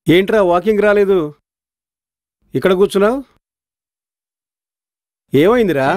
ఏంట్రా వాకింగ్ రాలేదు ఇక్కడ కూర్చున్నావు ఏమైందిరా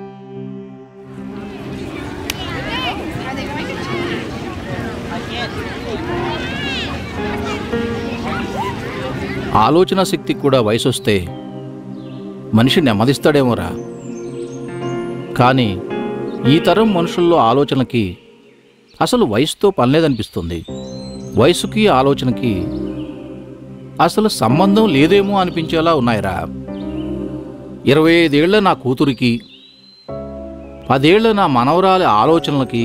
ఆలోచన శక్తికి కూడా వయసు వస్తే మనిషి నెమ్మదిస్తాడేమోరా కానీ ఈ తరం మనుషుల్లో ఆలోచనకి అసలు వయసుతో పనిలేదనిపిస్తుంది వయసుకి ఆలోచనకి అసలు సంబంధం లేదేమో అనిపించేలా ఉన్నాయిరా ఇరవై ఐదేళ్ల నా కూతురికి పదేళ్ల నా మనవరాలి ఆలోచనలకి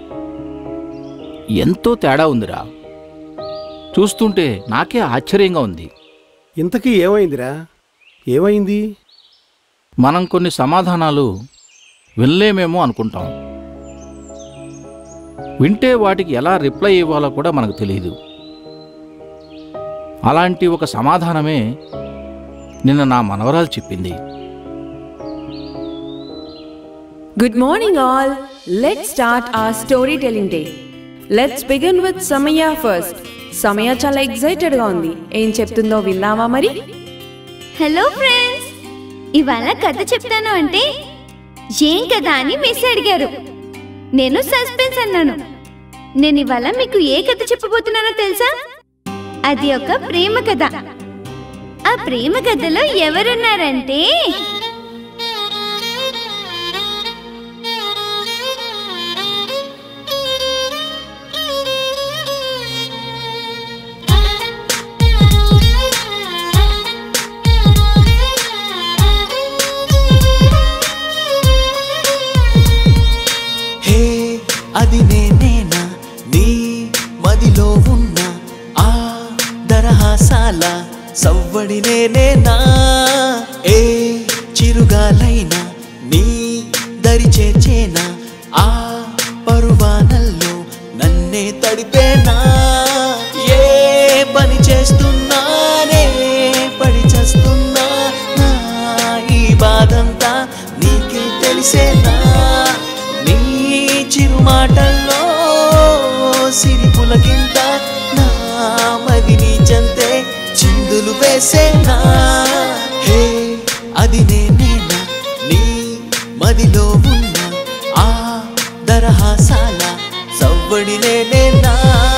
ఎంతో తేడా ఉందిరా చూస్తుంటే నాకే ఆశ్చర్యంగా ఉంది ఇంతకీ ఏమైందిరా ఏమైంది మనం కొన్ని సమాధానాలు వినలేమేమో అనుకుంటాం వింటే వాటికి ఎలా రిప్లై ఇవ్వాలో కూడా మనకు తెలియదు అలాంటి ఒక సమాధానమే నిన్న నా మనవరాలు చెప్పింది Good morning, all. Let's start our storytelling day. Let's begin with Samaya first. సమయ చాలా ఎక్సైటెడ్ గా ఉంది ఏం చెప్తుందో విన్నావా మరి హలో ఫ్రెండ్స్ ఇవాళ కథ చెప్తాను అంటే ఏం కదా అని మిస్ అడిగారు నేను సస్పెన్స్ అన్నాను నేను ఇవాళ మీకు ఏ కథ చెప్పబోతున్నానో తెలుసా అది ఒక ప్రేమ కథ ఆ ప్రేమ కథలో ఎవరున్నారంటే హే అది నేనేనా నీ మదిలో ఉన్న ఆ దరహాసాల సవ్వడి నేనేనా ఏ చిరుగాలైనా నీ దరి చేచేనా ఆ పరువానల్లో నన్నే తడిపేనా ఏ పని చేస్తున్నానే పడి చేస్తున్నా నా ఈ బాధంతా నీకే తెలిసేనా నీ చిరు మాటల్లో సిరి పులకింత నా మది నీ చంతే చిందులు వేసేనా హే అది నేనేనా నీ మదిలో ఉన్న ఆ దరహాసాల సవ్వడి నేనేనా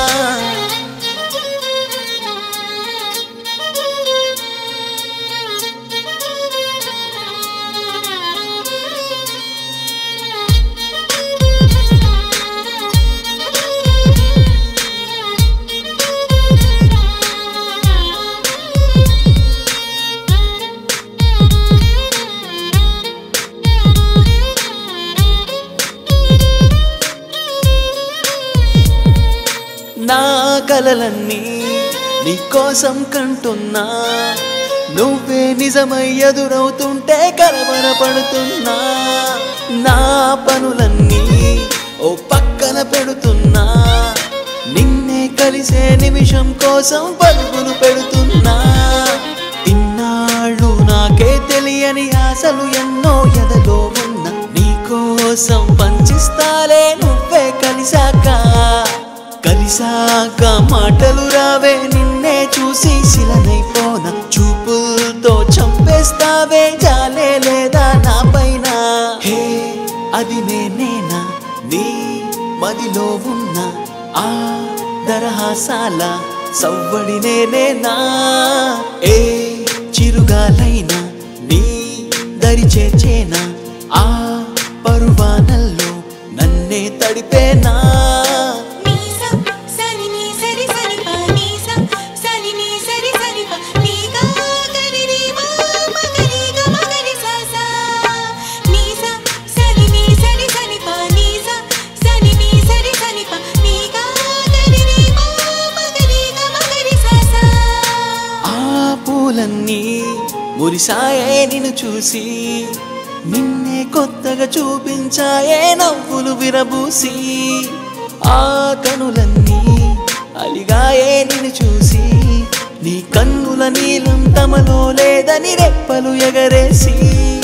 నా కలలన్నీ నీకోసం కంటున్నా నువ్వే నిజమై ఎదురవుతుంటే కలవరపడుతున్నా నా పనులన్నీ ఓ పక్కన పెడుతున్నా నిన్నే కలిసే నిమిషం కోసం పరుగులు పెడుతున్నా ఇన్నాళ్ళు నాకే తెలియని ఆశలు ఎన్నో ఎదలో ఉన్న నీకోసం పంచిస్తాలే నువ్వే కలిసాక కలిసాక మాటలు రావే నిన్నే చూసి శిలనైపోన చూపులతో చంపేస్తావే జాలే లేదా నా పైన హే అది నేనేనా నీ మదిలో ఉన్న ఆ దరహాసాల సవ్వడి నేనేనా ఏ చిరుగాలైనా నీ దరి చేచేనా ఆ పరువానల్లో నన్నే తడిపేనా నీసా సని నీ సరి సని పా నీసా సని నీ సరి సని పా నీగా గరి రి మా మగరి గ మగరి సా సా నీసా సని నీ సరి సని పా నీసా సని నీ సరి సని పా నీగా గరి రి మా మగరి గ మగరి సా సా ఆ పూలన్నీ మురిసాయే నిన్ను చూసి నిన్నే కొత్తగా చూపించాయే నవ్వులు విరబూసి ఆ కనులన్నీ అలిగాయే నిన్ను చూసి నీ కన్నుల నీలం తమలో లేదని రెప్పలు ఎగరేసి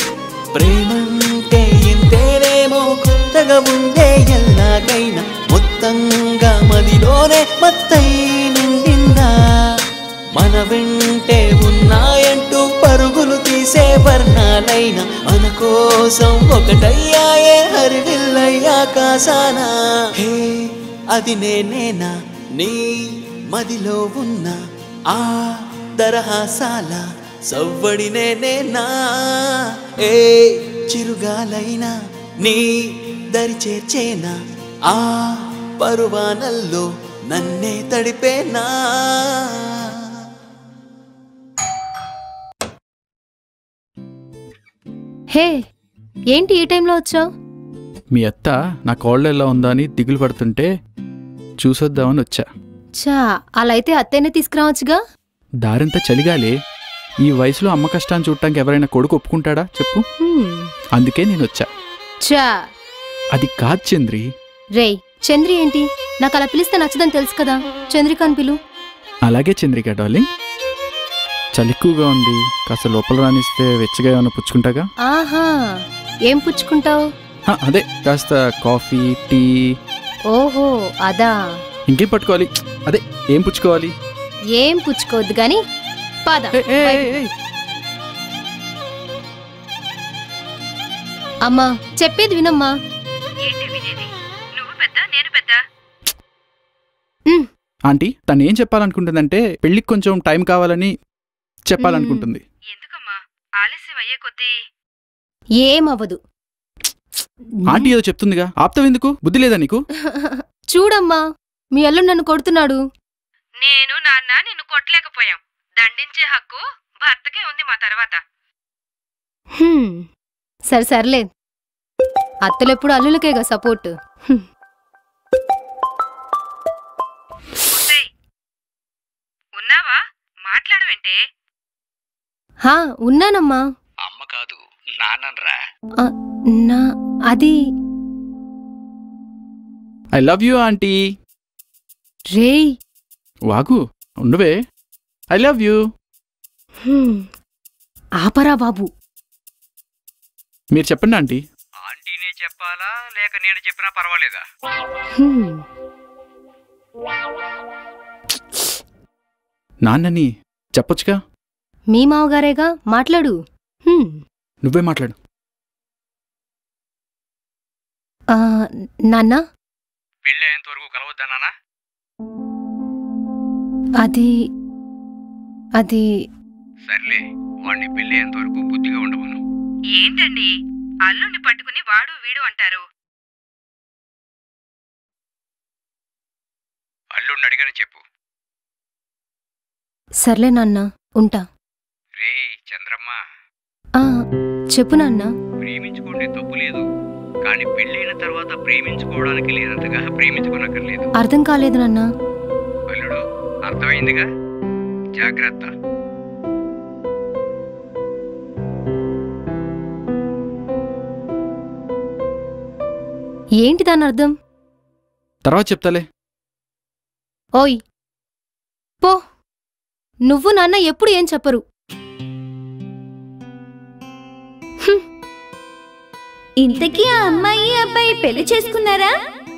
ప్రేమంటే ఇంతేనేమో కొత్తగా ఉండే ఎల్లాగైనా మొత్తంగా మదిలోనే మత్తై నిండిందా మన మన వెంటే ఉన్నాయంటూ పరుగులు తీసే వర్ణాలైన మన కోసం ఒకటయ్యాయే హరివిల్లయ్యాకాశాన హే అది నేనేనా నీ మదిలో ఉన్న ఆ దరహాసాల సవ్వడి నేనేనా ఏ చిరుగాలైనా నీ దరి చేర్చేనా ఆ పరువానల్లో నన్నే తడిపేనా హే ఏంటి ఈ టైంలో వచ్చావు మీ అత్త నా కోళ్ళు ఎలా ఉందా అని దిగులు పడుతుంటే చూసొద్దామని వచ్చా చా అలా అయితే అత్తయ్యనే తీసుకురావచ్చుగా దారింత చలిగాలే ఈ వయసులో అమ్మ కష్టాన్ని చూడటానికి ఎవరైనా కొడుకు ఒప్పుకుంటాడా చెప్పు హ్మ్. అందుకే నేను వచ్చా చా అది కాదు చంద్రి రేయ్ చంద్రి ఏంటి నాకు అలా పిలిస్తే నచ్చదని తెలుసు కదా చంద్రికాన్ పిలు అలాగే చంద్రిక డార్లింగ్ చలి ఎక్కువగా ఉంది కాస్త లోపల రానిస్తే వెచ్చగా ఏమైనా పుచ్చుకుంటాగా ఆహా ఏం పుచ్చుకుంటావు హ, అదే కాస్త కాఫీ టీ ఓహో అదా ఇంకేం పట్టుకోవాలి అదే ఏం పుచ్చుకోవాలి ఏం పుచ్చుకోవద్దు గాని పద ఏ, ఏ, ఏ, ఏ. అమ్మా చెప్పేది వినమ్మా ఉమ్, ఆంటీ తను ఏం చెప్పాలనుకుంటుందంటే పెళ్ళికి కొంచెం టైం కావాలని చెప్పాలనుకుంటుంది ఏమవ్వదు ఆంటీ ఏదో చెప్తుందిగా ఆప్తావు ఎందుకు బుద్ధి లేదా నీకు చూడమ్మా మీ అల్లుడు నన్ను కొడుతున్నాడు నేను నాన్న నిన్ను కొట్టలేకపోయాం దండించే హక్కు భర్తకే ఉంది మా తర్వాత హ్మ్, సరే సర్లే అత్తలెప్పుడు అల్లులకేగా సపోర్ట్ హ్మ్. ఉన్నావా మాట్లాడవంటే హా ఉన్నానమ్మా అమ్మ కాదు నాన్నరా ఆ, నా అది ఐ లవ్ యూ ఆంటీ రేయ్ వాగు ఉండవే ఐ లవ్ యూ హ్మ్. ఆపరా బాబు మీరు చెప్పండి ఆంటీ ఆంటీనే చెప్పాలా లేక నేను చెప్పినా పర్వాలేదా హ్మ్. నాన్నని చెప్పొచ్చుగా మీ మావగారేగా మాట్లాడు హ్మ్. నువ్వే మాట్లాడు ఆ, నాన్న పెళ్ళి అయ్యేంత వరకు కలవద్దన్నానా అది అది సర్లే వాడిని పెళ్ళి అయ్యేంత వరకు బుద్ధిగా ఉండవను ఏంటండి అల్లుణ్ణి పట్టుకుని వాడు వీడు అంటారు అల్లుడిని అడిగని చెప్పు సర్లే నాన్న ఉంటా రే చంద్రమ్మ ఆ, చెప్పు నాన్న ప్రేమించుకోండి తప్పు లేదు కానీ పెళ్ళైన తర్వాత ప్రేమించుకోవడానికి లేనంతగా ప్రేమించుకోనక్కర్లేదు అర్థం కాలేదు నాన్న అల్లుడు అర్థమైందిగా జాగ్రత్త ఏంటి దాని అర్థం తర్వాత చెప్తాలే ఓయ్ పో నువ్వు నాన్న ఎప్పుడు ఏం చెప్పరు ఇంతకీ ఆ అమ్మాయి అబ్బాయి పెళ్లి చేసుకున్నారా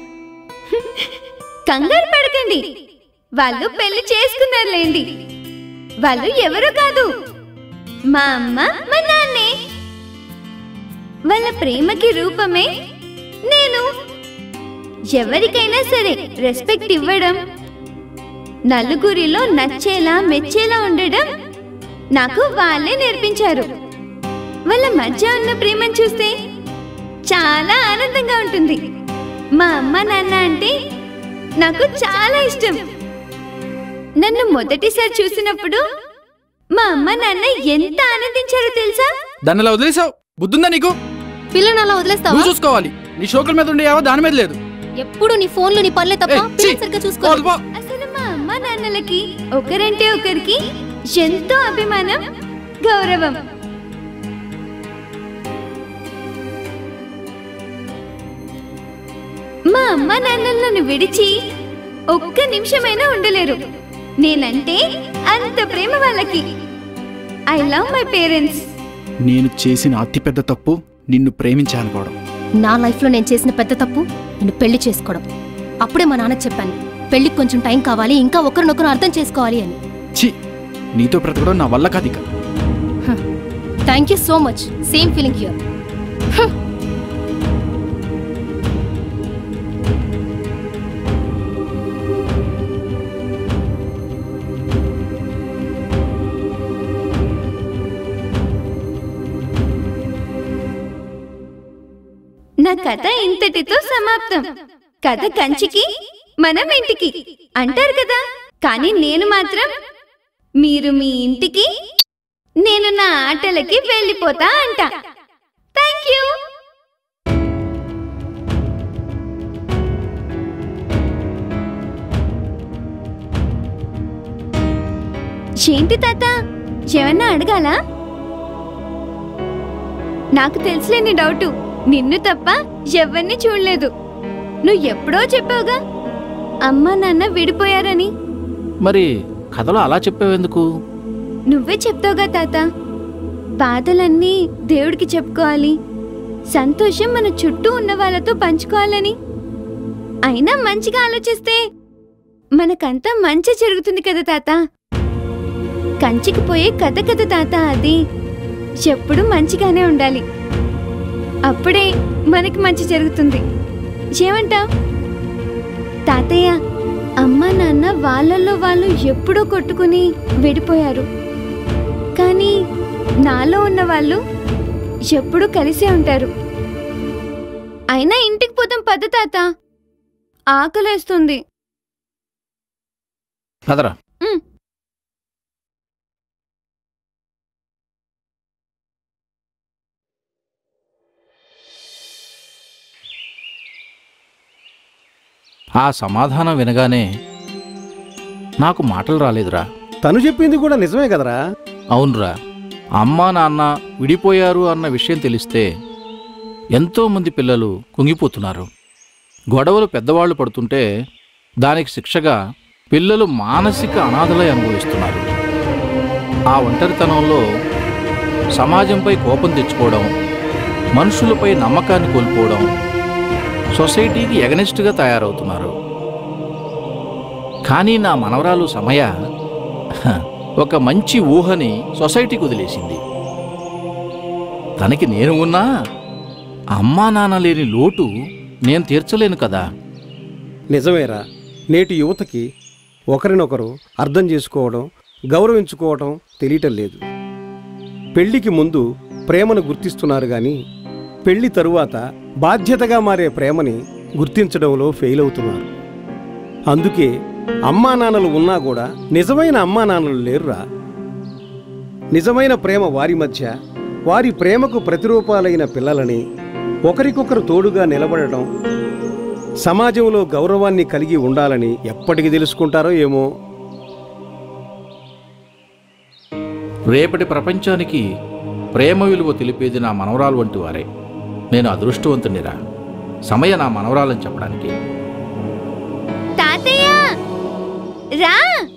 కంగారు పడకండి వాళ్ళు పెళ్లి చేసుకున్నారులేండి వాళ్ళు ఎవరు కాదు మా అమ్మ మా నాన్నే వాళ్ళ ప్రేమకి రూపమే నేను ఎవరికైనా సరే రెస్పెక్ట్ ఇవ్వడం నలుగురిలో నచ్చేలా మెచ్చేలా ఉండడం నాకు వాళ్ళే నేర్పించారు వాళ్ళ మధ్య ఉన్న ప్రేమను చూస్తే చాలా ఆనందంగా ఉంటుంది మా అమ్మ నాన్న అంటే నాకు చాలా ఇష్టం నన్ను మొదటిసారి చూసినప్పుడు మా అమ్మ నాన్న ఎంత ఆనందించారో తెలుసా దాన్ని అలా వదిలేసావు బుద్ధుందా నీకు పిల్లని అలా వదిలేస్తావా నువ్వు చూసుకోవాలి నీ షోకుల మీద ఉండే యావో దాని మీద లేదు ఎప్పుడు నీ ఫోన్లు నీ పనులే తప్ప ఏయ్, ఛీ! పిల్లని సరిగ్గా చూసుకో పోదు పో. అసలు మా అమ్మ నాన్నలకి ఒకరంటే ఒకరికి ఎంతో అభిమానం గౌరవం మా అమ్మ నాన్నలను విడిచి ఒక్క నిమిషమైనా ఉండలేరు నేనంటే అంత ప్రేమ వాళ్ళకి ఐ లవ్ మై పేరెంట్స్ నేను చేసిన అతిపెద్ద తప్పు నిన్ను ప్రేమించాలనుకోవడం నా లైఫ్లో నేను చేసిన పెద్ద తప్పు నేను పెళ్లి చేసుకోవడం అప్పుడే మా నాన్నకి చెప్పాను పెళ్లికి కొంచెం టైం కావాలి ఇంకా ఒకరినొకరు అర్థం చేసుకోవాలి అని ఛీ నీతో బ్రతకడం నా వల్ల కాదు ఇక thank you so much same feeling here నా కథ ఇంతటితో సమాప్తం కథ కంచికి మనం ఇంటికి అంటారు కదా కానీ నేను మాత్రం మీరు మీ ఇంటికి నేను నా ఆటలకి వెళ్ళిపోతా అంట థ్యాంక్ యూ ఏంటి తాత ఏమన్నా అడగాలా నాకు తెలుసులేని డౌటు నిన్ను తప్ప ఎవరిని చూడలేదు నువ్వు ఎప్పుడో చెప్పావుగా అమ్మ నాన్న విడిపోయారని మరి కథలో అలా చెప్పావెందుకు నువ్వే చెప్తావుగా తాత బాధలన్నీ దేవుడికి చెప్పుకోవాలి సంతోషం మన చుట్టూ ఉన్న వాళ్ళతో పంచుకోవాలని అయినా మంచిగా ఆలోచిస్తే మనకంతా మంచి జరుగుతుంది కదా తాత కంచికి పోయే కథ కథ తాత అది ఎప్పుడు మంచిగానే ఉండాలి అప్పుడే మనకి మంచి జరుగుతుంది ఏమంటావ్ తాతయ్య అమ్మ నాన్న వాళ్ళల్లో వాళ్ళు ఎప్పుడో కొట్టుకుని విడిపోయారు కానీ నాలో ఉన్న వాళ్ళు ఎప్పుడూ కలిసే ఉంటారు అయినా ఇంటికి పోతాం పద తాత ఆకలేస్తుంది కదరా ఉమ్. ఆ సమాధానం వినగానే నాకు మాటలు రాలేదురా తను చెప్పింది కూడా నిజమే కదరా అవునురా అమ్మా నాన్న విడిపోయారు అన్న విషయం తెలిస్తే ఎంతోమంది పిల్లలు కుంగిపోతున్నారు గొడవలు పెద్దవాళ్ళు పడుతుంటే దానికి శిక్షగా పిల్లలు మానసిక అనాథలై అనుభవిస్తున్నారు ఆ ఒంటరితనంలో సమాజంపై కోపం తెచ్చుకోవడం మనుషులపై నమ్మకాన్ని కోల్పోవడం సొసైటీకి ఎగనెస్ట్గా తయారవుతున్నారు కానీ నా మనవరాలు సమయ హ, ఒక మంచి ఊహని సొసైటీకి వదిలేసింది తనకి నేను ఉన్నా అమ్మా నాన్న లేని లోటు నేను తీర్చలేను కదా నిజమేరా నేటి యువతకి ఒకరినొకరు అర్థం చేసుకోవడం గౌరవించుకోవడం తెలియటం లేదు పెళ్లికి ముందు ప్రేమను గుర్తిస్తున్నారు కానీ పెళ్లి తరువాత బాధ్యతగా మారే ప్రేమని గుర్తించడంలో ఫెయిల్ అవుతున్నారు అందుకే అమ్మా నాన్నలు ఉన్నా కూడా నిజమైన అమ్మా నాన్నలు లేరురా నిజమైన ప్రేమ వారి మధ్య వారి ప్రేమకు ప్రతిరూపాలైన పిల్లలని ఒకరికొకరు తోడుగా నిలబడటం సమాజంలో గౌరవాన్ని కలిగి ఉండాలని ఎప్పటికి తెలుసుకుంటారో ఏమో రేపటి ప్రపంచానికి ప్రేమ విలువ తెలిపేది నా మనవరాలు వంటి వారే నేను అదృష్టవంతునిరా సమయ నా మనవరాలని చెప్పడానికి తాతయ్య రా